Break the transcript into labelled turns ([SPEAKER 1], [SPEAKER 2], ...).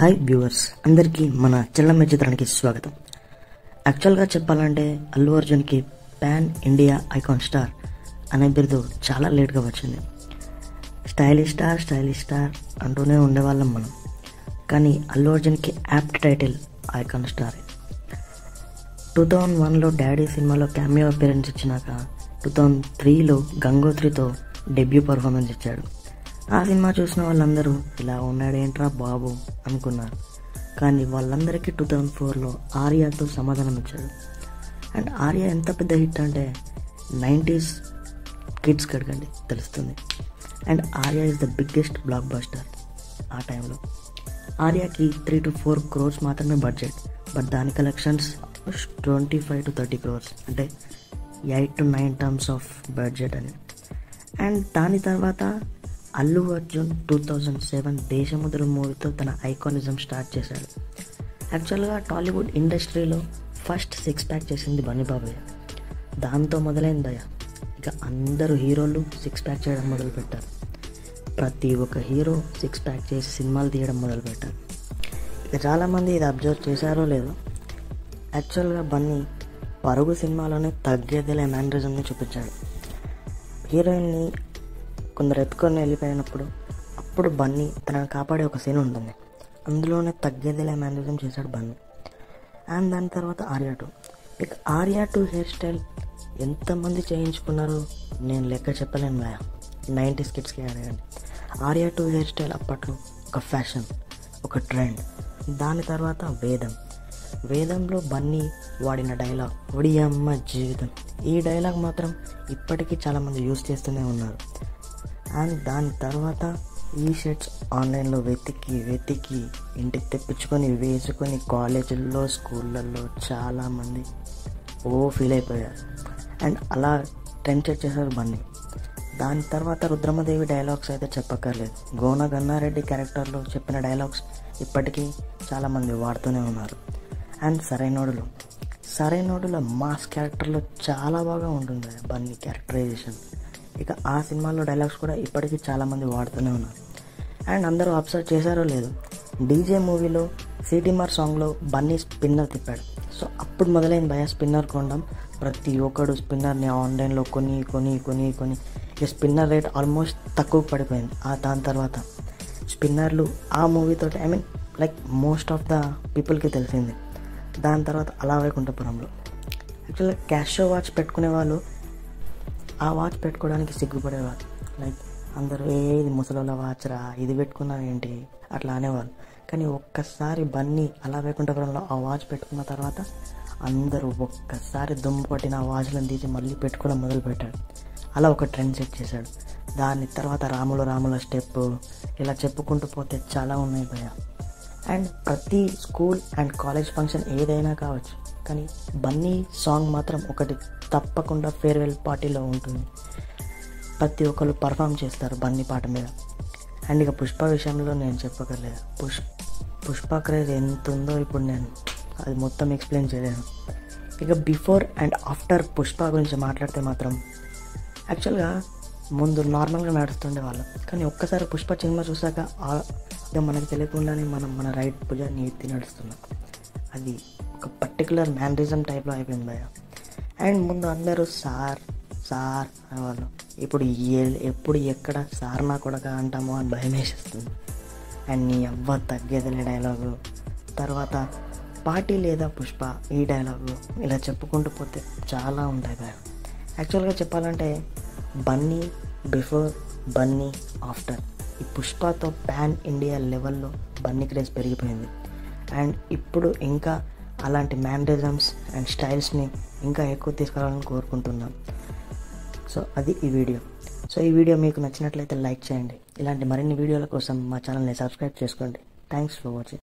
[SPEAKER 1] hi viewers అందరికీ మన చెల్లమ్మ చిత్రానికి స్వాగతం యాక్చువల్గా చెప్పాలంటే అల్లు అర్జున్కి పాన్ ఇండియా ఐకాన్ స్టార్ అనే బిరుదు చాలా లేట్గా వచ్చింది స్టైలిష్ స్టార్ స్టైలిష్ స్టార్ అంటూనే ఉండేవాళ్ళం మనం కానీ అల్లు అర్జున్కి apt title icon star two thousand వన్లో డాడీ సినిమాలో క్యామియో అపిరెన్స్ ఇచ్చినాక టూ థౌజండ్ త్రీలో గంగోత్రితో డెబ్యూ పర్ఫార్మెన్స్ ఇచ్చాడు ఆ సినిమా చూసిన వాళ్ళందరూ ఇలా ఉన్నాడేంట్రా బాబు అనుకున్నారు కానీ వాళ్ళందరికీ టూ థౌజండ్ ఫోర్లో ఆర్యాతో సమాధానం ఇచ్చాడు అండ్ ఆర్య ఎంత పెద్ద హిట్ అంటే నైంటీస్ కిడ్స్ కడగండి తెలుస్తుంది and Arya is the biggest blockbuster ఆ టైంలో ఆర్యాకి త్రీ టు ఫోర్ క్రోర్స్ మాత్రమే బడ్జెట్ బట్ దాని collections twenty five to thirty crores అంటే eight to nine terms of budget అని అండ్ దాని తర్వాత Allu Arjun two thousand seven Desamudra మూవీతో తన ఐకానిజం స్టార్ట్ చేశాడు యాక్చువల్గా టాలీవుడ్ ఇండస్ట్రీలో ఫస్ట్ సిక్స్ ప్యాక్ చేసింది బన్నీ బాబయ్య దాంతో మొదలైంది భయ ఇక అందరూ హీరోలు సిక్స్ ప్యాక్ చేయడం మొదలుపెట్టారు ప్రతి ఒక్క హీరో సిక్స్ ప్యాక్ చేసి సినిమాలు తీయడం మొదలుపెట్టారు ఇక చాలామంది ఇది అబ్జర్వ్ చేశారో లేదో యాక్చువల్గా బన్నీ పరుగు సినిమాలోనే తగ్గేదిలే మ్యానరిజంని చూపించాడు హీరోయిన్ని కొందరు ఎత్తుకొని వెళ్ళిపోయినప్పుడు అప్పుడు బన్నీ తనని కాపాడే ఒక సీన్ ఉంటుంది అందులోనే తగ్గేదిలే మ్యానరిజం చేశాడు బన్నీ అండ్ దాని తర్వాత ఆర్యా టూ ఇక ఆర్యా టూ హెయిర్ స్టైల్ ఎంతమంది చేయించుకున్నారు నేను లెక్క చెప్పలేను భయ నైంటీ స్కిట్స్కి అడగండి ఆర్యా టూ హెయిర్ స్టైల్ అప్పట్లో ఒక ఫ్యాషన్ ఒక ట్రెండ్ దాని తర్వాత వేదం వేదంలో బన్నీ వాడిన డైలాగ్ ఒడియమ్మ జీవితం ఈ డైలాగ్ మాత్రం ఇప్పటికీ చాలామంది యూజ్ చేస్తూనే ఉన్నారు అండ్ దాని తర్వాత ఈ షర్ట్స్ ఆన్లైన్లో వెతికి వెతికి ఇంటికి తెప్పించుకొని వేసుకొని కాలేజీల్లో స్కూళ్ళల్లో చాలామంది ఓ ఫీల్ అయిపోయారు అండ్ అలా ట్రెండ్ సెట్ చేశారు బన్నీ దాని తర్వాత రుద్రమదేవి డైలాగ్స్ అయితే చెప్పక్కర్లేదు గోన గన్నారెడ్డి క్యారెక్టర్లో చెప్పిన డైలాగ్స్ ఇప్పటికీ చాలామంది వాడుతూనే ఉన్నారు అండ్ సరైనోడులు సరైనోడుల మాస్ క్యారెక్టర్లో చాలా బాగా ఉంటుంది బన్నీ క్యారెక్టరైజేషన్ ఇక ఆ సినిమాలో డైలాగ్స్ కూడా ఇప్పటికీ చాలామంది వాడుతూనే ఉన్నారు అండ్ అందరూ అబ్జర్వ్ చేశారో లేదు డీజే మూవీలో సిటీమార్ సాంగ్లో బన్నీ స్పిన్నర్ తిప్పాడు సో అప్పుడు మొదలైంది భయ స్పిన్నర్ కొనడం ప్రతి ఒక్కడు స్పిన్నర్ని ఆన్లైన్లో కొని కొని కొని కొని ఇక స్పిన్నర్ రేట్ ఆల్మోస్ట్ తక్కువ పడిపోయింది ఆ దాని తర్వాత స్పిన్నర్లు ఆ మూవీతో I mean like most of the పీపుల్కి తెలిసింది దాని తర్వాత అలా వైకుంఠపురంలో యాక్చువల్గా క్యాషో వాచ్ పెట్టుకునే వాళ్ళు ఆ వాచ్ పెట్టుకోవడానికి సిగ్గుపడేవారు లైక్ అందరూ ఏ ఇది ముసలోళ్ళ వాచ్ రా ఇది పెట్టుకున్నావు ఏంటి అట్లా అనేవాళ్ళు కానీ ఒక్కసారి బన్నీ అలా వైకుంఠపురంలో ఆ వాచ్ పెట్టుకున్న తర్వాత అందరూ ఒక్కసారి దుమ్ము పట్టిన ఆ వాచ్లను తీసి మళ్ళీ పెట్టుకోవడం మొదలుపెట్టాడు అలా ఒక ట్రెండ్ సెట్ చేశాడు దాని తర్వాత రాములు రాముల స్టెప్ ఇలా చెప్పుకుంటూ పోతే చాలా ఉన్నాయి భయ అండ్ ప్రతి స్కూల్ అండ్ కాలేజ్ ఫంక్షన్ ఏదైనా కావచ్చు కానీ బన్నీ సాంగ్ మాత్రం ఒకటి తప్పకుండా ఫేర్వెల్ పార్టీలో ఉంటుంది ప్రతి ఒక్కరు పర్ఫామ్ చేస్తారు బన్నీ పాట మీద అండ్ ఇక పుష్ప విషయంలో నేను చెప్పగలేదు పుష్ పుష్ప క్రేజ్ ఎంత ఉందో ఇప్పుడు నేను అది మొత్తం ఎక్స్ప్లెయిన్ చేయలేను ఇక బిఫోర్ అండ్ ఆఫ్టర్ పుష్ప గురించి మాట్లాడితే మాత్రం యాక్చువల్గా ముందు నార్మల్గా నడుస్తుండే వాళ్ళం కానీ ఒక్కసారి పుష్ప సినిమా చూసాక ఇక మనకు తెలియకుండానే మనం మన రైట్ భుజాన్ని ఎత్తి నడుస్తున్నాం అది ఒక పర్టికులర్ మ్యానరిజం టైప్లో అయిపోయింది భయ అండ్ ముందు అందరూ సార్ సార్ అనేవాళ్ళు ఇప్పుడు ఏ- ఎప్పుడు ఎక్కడ సార్ నా కొడక అంటామో అని భయం వేసేస్తుంది అండ్ నీ అవ్వ తగ్గేదిలే డైలాగు తర్వాత పార్టీ లేదా పుష్ప ఈ డైలాగు ఇలా చెప్పుకుంటూ పోతే చాలా ఉంటాయి భయ యాక్చువల్గా చెప్పాలంటే బన్నీ బిఫోర్ బన్నీ ఆఫ్టర్ ఈ పుష్పతో పాన్ ఇండియా లెవెల్లో బన్నీ క్రేజ్ పెరిగిపోయింది అండ్ ఇప్పుడు ఇంకా అలాంటి మ్యానరిజమ్స్ అండ్ స్టైల్స్ని ఇంకా ఎక్కువ తీసుకురావాలని కోరుకుంటున్నాం సో అది ఈ వీడియో సో ఈ వీడియో మీకు నచ్చినట్లయితే లైక్ చేయండి ఇలాంటి మరిన్ని వీడియోల కోసం మా ఛానల్ని సబ్స్క్రైబ్ చేసుకోండి థ్యాంక్స్ ఫర్ వాచింగ్